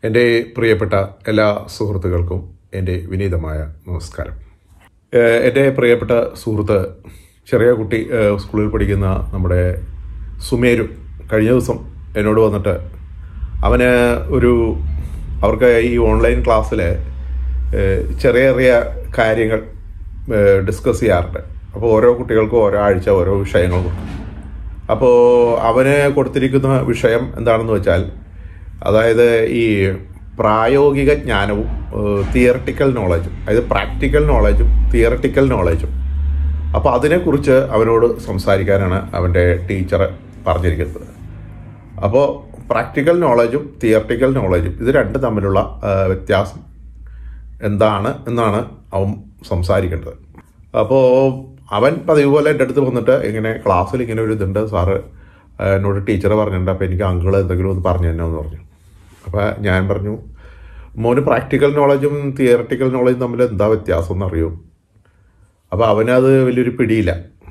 എൻ്റെ പ്രിയപ്പെട്ട എല്ലാ സുഹൃത്തുക്കൾക്കും എൻ്റെ വിനീതമായ നമസ്കാരം ഏഹ് എൻ്റെ പ്രിയപ്പെട്ട സുഹൃത്ത് ചെറിയ കുട്ടി ഏഹ് സ്കൂളിൽ പഠിക്കുന്ന നമ്മുടെ സുമേരു കഴിഞ്ഞ ദിവസം എന്നോട് വന്നിട്ട് അവന് ഒരു അവർക്ക് ഈ ഓൺലൈൻ ക്ലാസ്സിൽ ചെറിയ ചെറിയ കാര്യങ്ങൾ ഡിസ്കസ് ചെയ്യാറുണ്ട് അപ്പോൾ ഓരോ കുട്ടികൾക്കും ഓരോ ആഴ്ച ഓരോ വിഷയങ്ങൾ കൊടുക്കും അപ്പോൾ അവന് കൊടുത്തിരിക്കുന്ന വിഷയം എന്താണെന്ന് വെച്ചാൽ അതായത് ഈ പ്രായോഗിക ജ്ഞാനവും തിയറട്ടിക്കൽ നോളജും അതായത് പ്രാക്ടിക്കൽ നോളജും തിയറട്ടിക്കൽ നോളജും അപ്പോൾ അതിനെക്കുറിച്ച് അവനോട് സംസാരിക്കാനാണ് അവൻ്റെ ടീച്ചർ പറഞ്ഞിരിക്കുന്നത് അപ്പോൾ പ്രാക്ടിക്കൽ നോളജും തിയറട്ടിക്കൽ നോളജും ഇത് രണ്ടും തമ്മിലുള്ള ആ, വ്യത്യാസം എന്താണ് എന്നാണ് അവൻ സംസാരിക്കേണ്ടത് അപ്പോൾ അവൻ പതിവ് പോലെ എൻ്റെ അടുത്ത് വന്നിട്ട് ഇങ്ങനെ ക്ലാസ്സിൽ ഇങ്ങനെ ഒരു ഇതുണ്ട് സാറ് ആ, എന്നോട് ടീച്ചർ പറഞ്ഞിട്ടുണ്ട് അപ്പോൾ എനിക്ക് അങ്കിൾ എന്തെങ്കിലും ഒന്ന് പറഞ്ഞു തന്നെ എന്ന് പറഞ്ഞു അപ്പോൾ ഞാൻ പറഞ്ഞു മോന് പ്രാക്ടിക്കൽ നോളജും തിയറട്ടിക്കൽ നോളജും തമ്മിൽ എന്താ വ്യത്യാസം എന്നറിയോ അപ്പോൾ അവനത് വലിയൊരു പിടിയില്ല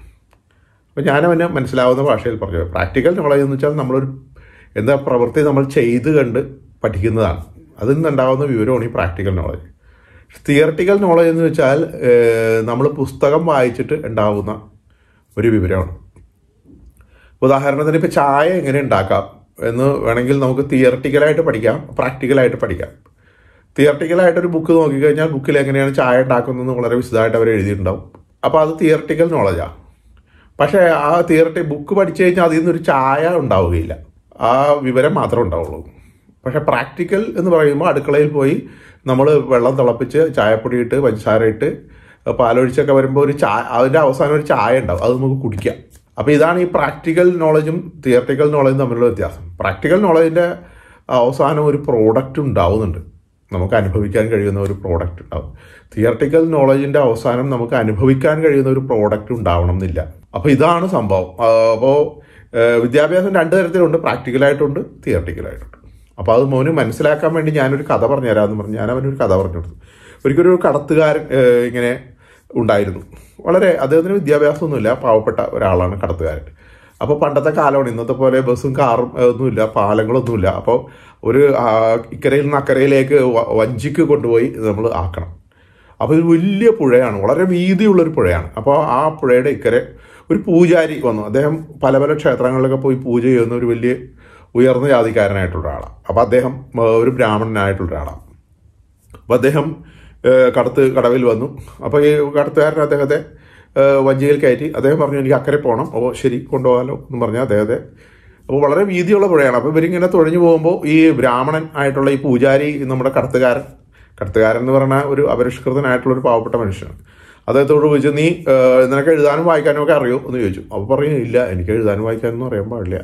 അപ്പോൾ ഞാനവന് മനസ്സിലാവുന്ന ഭാഷയിൽ പറഞ്ഞു പ്രാക്ടിക്കൽ നോളജ് എന്ന് വെച്ചാൽ നമ്മളൊരു എന്താ പ്രവൃത്തി നമ്മൾ ചെയ്ത് കണ്ട് പഠിക്കുന്നതാണ് അതിൽ നിന്നുണ്ടാകുന്ന വിവരമാണ് ഈ പ്രാക്ടിക്കൽ നോളജ് തിയറട്ടിക്കൽ നോളജ് എന്ന് വെച്ചാൽ നമ്മൾ പുസ്തകം വായിച്ചിട്ട് ഉണ്ടാവുന്ന ഒരു വിവരമാണ് ഉദാഹരണത്തിന് ഇപ്പോൾ ചായ എങ്ങനെ ഉണ്ടാക്കാം എന്ന് വേണമെങ്കിൽ നമുക്ക് തിയറട്ടിക്കലായിട്ട് പഠിക്കാം പ്രാക്ടിക്കലായിട്ട് പഠിക്കാം തിയറട്ടിക്കലായിട്ട് ഒരു ബുക്ക് നോക്കിക്കഴിഞ്ഞാൽ ബുക്കിൽ എങ്ങനെയാണ് ചായ ഉണ്ടാക്കുന്നതെന്ന് വളരെ വിശദമായിട്ട് അവർ എഴുതിയിട്ടുണ്ടാവും അപ്പോൾ അത് തിയറട്ടിക്കൽ നോളജാണ് പക്ഷേ ആ തിയറട്ടി ബുക്ക് പഠിച്ചു കഴിഞ്ഞാൽ അതിൽ നിന്നൊരു ചായ ഉണ്ടാവുകയില്ല ആ വിവരം മാത്രമേ ഉണ്ടാവുള്ളൂ പക്ഷേ പ്രാക്ടിക്കൽ എന്ന് പറയുമ്പോൾ അടുക്കളയിൽ പോയി നമ്മൾ വെള്ളം തിളപ്പിച്ച് ചായപ്പൊടി ഇട്ട് പഞ്ചസാര ഇട്ട് പാലൊഴിച്ചൊക്കെ വരുമ്പോൾ ഒരു ചായ അതിൻ്റെ അവസാനം ഒരു ചായ ഉണ്ടാവും അത് നമുക്ക് കുടിക്കാം അപ്പോൾ ഇതാണ് ഈ പ്രാക്ടിക്കൽ നോളജും തിയറട്ടിക്കൽ നോളജും തമ്മിലുള്ള വ്യത്യാസം പ്രാക്ടിക്കൽ നോളജിൻ്റെ അവസാനം ഒരു പ്രോഡക്റ്റ് ഉണ്ടാവുന്നുണ്ട് നമുക്ക് അനുഭവിക്കാൻ കഴിയുന്ന ഒരു പ്രോഡക്റ്റ് ഉണ്ടാവും തിയറട്ടിക്കൽ നോളജിൻ്റെ അവസാനം നമുക്ക് അനുഭവിക്കാൻ കഴിയുന്ന ഒരു പ്രോഡക്റ്റ് ഉണ്ടാവണം എന്നില്ല അപ്പോൾ ഇതാണ് സംഭവം അപ്പോൾ വിദ്യാഭ്യാസം രണ്ട് തരത്തിലുണ്ട് പ്രാക്ടിക്കലായിട്ടുണ്ട് തിയറട്ടിക്കലായിട്ടുണ്ട് അപ്പോൾ അത് മോന് മനസ്സിലാക്കാൻ വേണ്ടി ഞാനൊരു കഥ പറഞ്ഞു തരാമെന്ന് പറഞ്ഞു ഞാൻ അവനൊരു കഥ പറഞ്ഞു കൊടുത്തു ഒരിക്കലും ഒരു കടത്തുകാരൻ ഏഹ്, ഇങ്ങനെ ഉണ്ടായിരുന്നു വളരെ അദ്ദേഹത്തിന് വിദ്യാഭ്യാസമൊന്നുമില്ല പാവപ്പെട്ട ഒരാളാണ് കടത്തുകാരൻ അപ്പോൾ പണ്ടത്തെ കാലമാണ് ഇന്നത്തെ പോലെ ബസ്സും കാറും ഏഹ്, ഒന്നുമില്ല പാലങ്ങളൊന്നുമില്ല അപ്പോൾ ഒരു ആ, ഇക്കരയിൽ നിന്ന് അക്കരയിലേക്ക് വ- വഞ്ചിക്ക് കൊണ്ടുപോയി നമ്മൾ ആക്കണം അപ്പോൾ ഇത് വലിയ പുഴയാണ് വളരെ വീതിയുള്ളൊരു പുഴയാണ് അപ്പോൾ ആ പുഴയുടെ ഇക്കരെ ഒരു പൂജാരി വന്നു അദ്ദേഹം പല പല ക്ഷേത്രങ്ങളിലൊക്കെ പോയി പൂജ ചെയ്യുന്ന ഒരു വലിയ ഉയർന്ന ജാതിക്കാരനായിട്ടുള്ള ഒരാളാണ് അപ്പോൾ അദ്ദേഹം ആ, ഒരു ബ്രാഹ്മണനായിട്ടുള്ള ഒരാളാണ് അപ്പോൾ അദ്ദേഹം ഏഹ്, കടത്ത് കടവിൽ വന്നു അപ്പോൾ ഈ കടത്തുകാരൻ അദ്ദേഹത്തെ ഏഹ്, വഞ്ചിയിൽ കയറ്റി അദ്ദേഹം പറഞ്ഞു എനിക്ക് അക്കരെ പോകണം ഓ ശരി കൊണ്ടുപോകാമല്ലോ എന്ന് പറഞ്ഞാൽ അദ്ദേഹത്തെ അപ്പോൾ വളരെ വീതിയുള്ള പുഴയാണ് അപ്പോൾ ഇവരിങ്ങനെ തുഴഞ്ഞു പോകുമ്പോൾ ഈ ബ്രാഹ്മണൻ ആയിട്ടുള്ള ഈ പൂജാരി നമ്മുടെ കടത്തുകാരൻ കടത്തുകാരൻ എന്ന് പറഞ്ഞാൽ ഒരു അപരിഷ്കൃതനായിട്ടുള്ള ഒരു പാവപ്പെട്ട മനുഷ്യനാണ് അദ്ദേഹത്തോട് ചോദിച്ചു നീ ഏഹ്, നിനക്ക് എഴുതാനും വായിക്കാനും ഒക്കെ അറിയോ എന്ന് ചോദിച്ചു അപ്പോൾ പറഞ്ഞു ഇല്ല എനിക്ക് എഴുതാനും വായിക്കാനൊന്നും അറിയാൻ പാടില്ല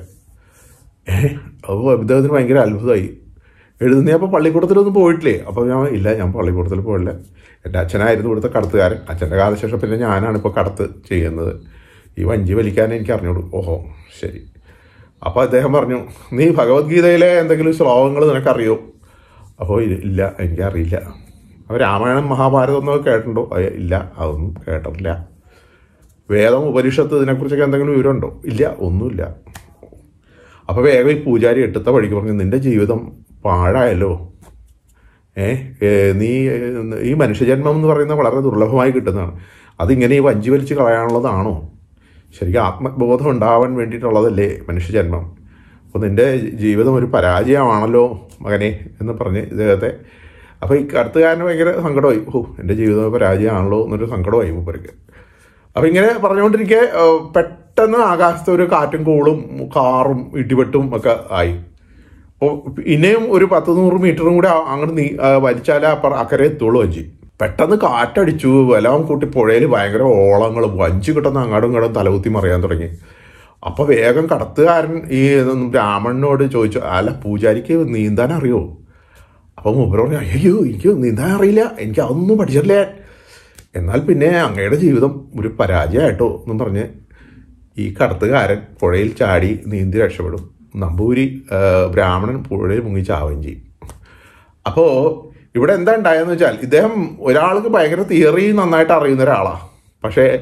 ഏഹ് അപ്പോൾ അദ്ദേഹത്തിന് ഭയങ്കര അത്ഭുതമായി എഴുതുന്ന അപ്പോൾ പള്ളിക്കൂടത്തിലൊന്നും പോയിട്ടില്ലേ അപ്പോൾ ഞാൻ ഇല്ല ഞാൻ പള്ളിക്കൂടത്തിൽ പോയില്ല എൻ്റെ അച്ഛനായിരുന്നു ഇവിടുത്തെ കടത്തുകാരൻ അച്ഛൻ്റെ കാലശേഷം പിന്നെ ഞാനാണ് ഇപ്പോൾ കടത്ത് ചെയ്യുന്നത് ഈ വഞ്ചി വലിക്കാൻ എനിക്ക് അറിഞ്ഞോളൂ ഓഹോ ശരി അപ്പോൾ അദ്ദേഹം പറഞ്ഞു നീ ഭഗവത്ഗീതയിലെ എന്തെങ്കിലും ശ്ലോകങ്ങൾ നിനക്കറിയോ അപ്പോൾ ഇ- ഇല്ല എനിക്കറിയില്ല അപ്പോൾ രാമായണം മഹാഭാരതം എന്നൊക്കെ കേട്ടിട്ടുണ്ടോ അയ്യ, ഇല്ല അതൊന്നും കേട്ടിട്ടില്ല വേദം ഉപനിഷത്ത് ഇതിനെക്കുറിച്ചൊക്കെ എന്തെങ്കിലും വിവരമുണ്ടോ ഇല്ല ഒന്നുമില്ല അപ്പോൾ വേഗം ഈ പൂജാരി എട്ടത്തെ വഴിക്ക് പറഞ്ഞു നിന്റെ ജീവിതം പാഴായല്ലോ ഏ ഏ, നീ ഏ, ഈ മനുഷ്യജന്മം എന്ന് പറയുന്നത് വളരെ ദുർലഭമായി കിട്ടുന്നതാണ് അതിങ്ങനെ ഈ വഞ്ചി വലിച്ച് കളയാനുള്ളതാണോ ശരിക്കും ആത്മബോധം ഉണ്ടാവാൻ വേണ്ടിയിട്ടുള്ളതല്ലേ മനുഷ്യജന്മം അപ്പോൾ നിന്റെ ജീവിതം ഒരു പരാജയമാണല്ലോ മകനെ എന്ന് പറഞ്ഞ് ഇദ്ദേഹത്തെ അപ്പോൾ ഈ കടത്തുകാരന് ഭയങ്കര സങ്കടമായി ഓ എൻ്റെ ജീവിതം ഒരു പരാജയമാണല്ലോ എന്നൊരു സങ്കടമായി മൂപ്പർക്ക് അപ്പം ഇങ്ങനെ പറഞ്ഞുകൊണ്ടിരിക്കെ ഏഹ്, പെട്ടെന്ന് ആകാശത്ത് ഒരു കാറ്റും കോളും കാറും ഇടിവെട്ടും ഒക്കെ ആയി അപ്പോൾ ഇനിയും ഒരു പത്ത് നൂറ് മീറ്ററും കൂടെ ആ- അങ്ങോട്ട് നീ ആ, വലിച്ചാലേ അപ്പുറം അക്കരെ എത്തുള്ളൂ വഞ്ചി പെട്ടെന്ന് കാറ്റടിച്ചു എല്ലാം കൂട്ടി പുഴയിൽ ഭയങ്കര ഓളങ്ങളും വഞ്ചി കിട്ടുന്ന അങ്ങാടും ഇങ്ങോട്ടും തലകുത്തി മറിയാൻ തുടങ്ങി അപ്പോൾ വേഗം കടത്തുകാരൻ ഈ ബ്രാഹ്മണനോട് ചോദിച്ചു അല്ല പൂജാരിക്ക് നീന്താൻ അറിയോ അപ്പോൾ മൂപ്പർ പറഞ്ഞു അയ്യോ എനിക്ക് നീന്താൻ അറിയില്ല എനിക്ക് അതൊന്നും പഠിച്ചിട്ടില്ല ഞാൻ." എന്നാൽ പിന്നെ അങ്ങയുടെ ജീവിതം ഒരു പരാജയമായിട്ടോ എന്നും പറഞ്ഞ് ഈ കടത്തുകാരൻ പുഴയിൽ ചാടി നീന്തി രക്ഷപ്പെടും നമ്പൂരി ആ, ബ്രാഹ്മണൻ പുഴയിൽ മുങ്ങി ചാവുകയും ചെയ്യും അപ്പോൾ ഇവിടെ എന്താ ഉണ്ടായെന്ന് വെച്ചാൽ ഇദ്ദേഹം ഒരാൾക്ക് ഭയങ്കര തിയറി നന്നായിട്ട് അറിയുന്ന ഒരാളാണ് പക്ഷേ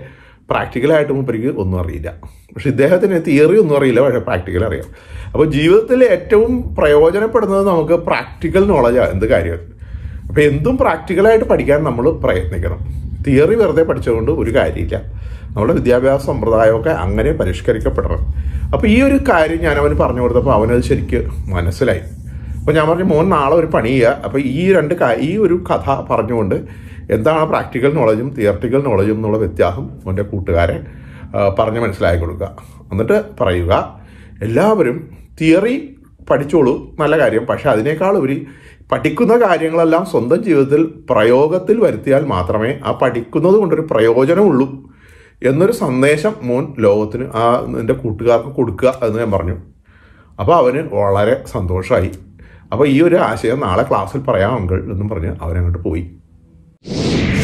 പ്രാക്ടിക്കലായിട്ട് മൂപ്പരിക്ക് ഒന്നും അറിയില്ല പക്ഷെ ഇദ്ദേഹത്തിന് തിയറി ഒന്നും അറിയില്ല പക്ഷേ പ്രാക്ടിക്കൽ അറിയാം അപ്പോൾ ജീവിതത്തിൽ ഏറ്റവും പ്രയോജനപ്പെടുന്നത് നമുക്ക് പ്രാക്ടിക്കൽ നോളജാണ് എന്ത് കാര്യം അപ്പോൾ എന്തും പ്രാക്ടിക്കലായിട്ട് പഠിക്കാൻ നമ്മൾ പ്രയത്നിക്കണം തിയറി വെറുതെ പഠിച്ചുകൊണ്ട് ഒരു കാര്യമില്ല നമ്മുടെ വിദ്യാഭ്യാസ സമ്പ്രദായമൊക്കെ അങ്ങനെ പരിഷ്കരിക്കപ്പെടണം അപ്പോൾ ഈ ഒരു കാര്യം ഞാൻ അവന് പറഞ്ഞു കൊടുത്തപ്പോൾ അവനത് ശരിക്ക് മനസ്സിലായി അപ്പോൾ ഞാൻ പറഞ്ഞു മോൻ നാളെ ഒരു പണി ചെയ്യുക അപ്പോൾ ഈ രണ്ട് കാ- ഈ ഒരു കഥ പറഞ്ഞുകൊണ്ട് എന്താണ് പ്രാക്ടിക്കൽ നോളജും തിയറട്ടിക്കൽ നോളജും എന്നുള്ള വ്യത്യാസം അവൻ്റെ കൂട്ടുകാരെ ആ, പറഞ്ഞ് മനസ്സിലാക്കി കൊടുക്കുക എന്നിട്ട് പറയുക എല്ലാവരും തിയറി പഠിച്ചോളൂ നല്ല കാര്യം പക്ഷെ അതിനേക്കാൾ ഉപരി പഠിക്കുന്ന കാര്യങ്ങളെല്ലാം സ്വന്തം ജീവിതത്തിൽ പ്രയോഗത്തിൽ വരുത്തിയാൽ മാത്രമേ ആ പഠിക്കുന്നത് കൊണ്ടൊരു പ്രയോജനമുള്ളൂ എന്നൊരു സന്ദേശം മോൻ ലോകത്തിന് ആ എൻ്റെ കൂട്ടുകാർക്ക് കൊടുക്കുക എന്ന് ഞാൻ പറഞ്ഞു അപ്പോൾ അവന് വളരെ സന്തോഷമായി അപ്പോൾ ഈ ഒരു ആശയം നാളെ ക്ലാസ്സിൽ പറയാം അങ്കിൾ എന്നും പറഞ്ഞ് അവനങ്ങോട്ട് പോയി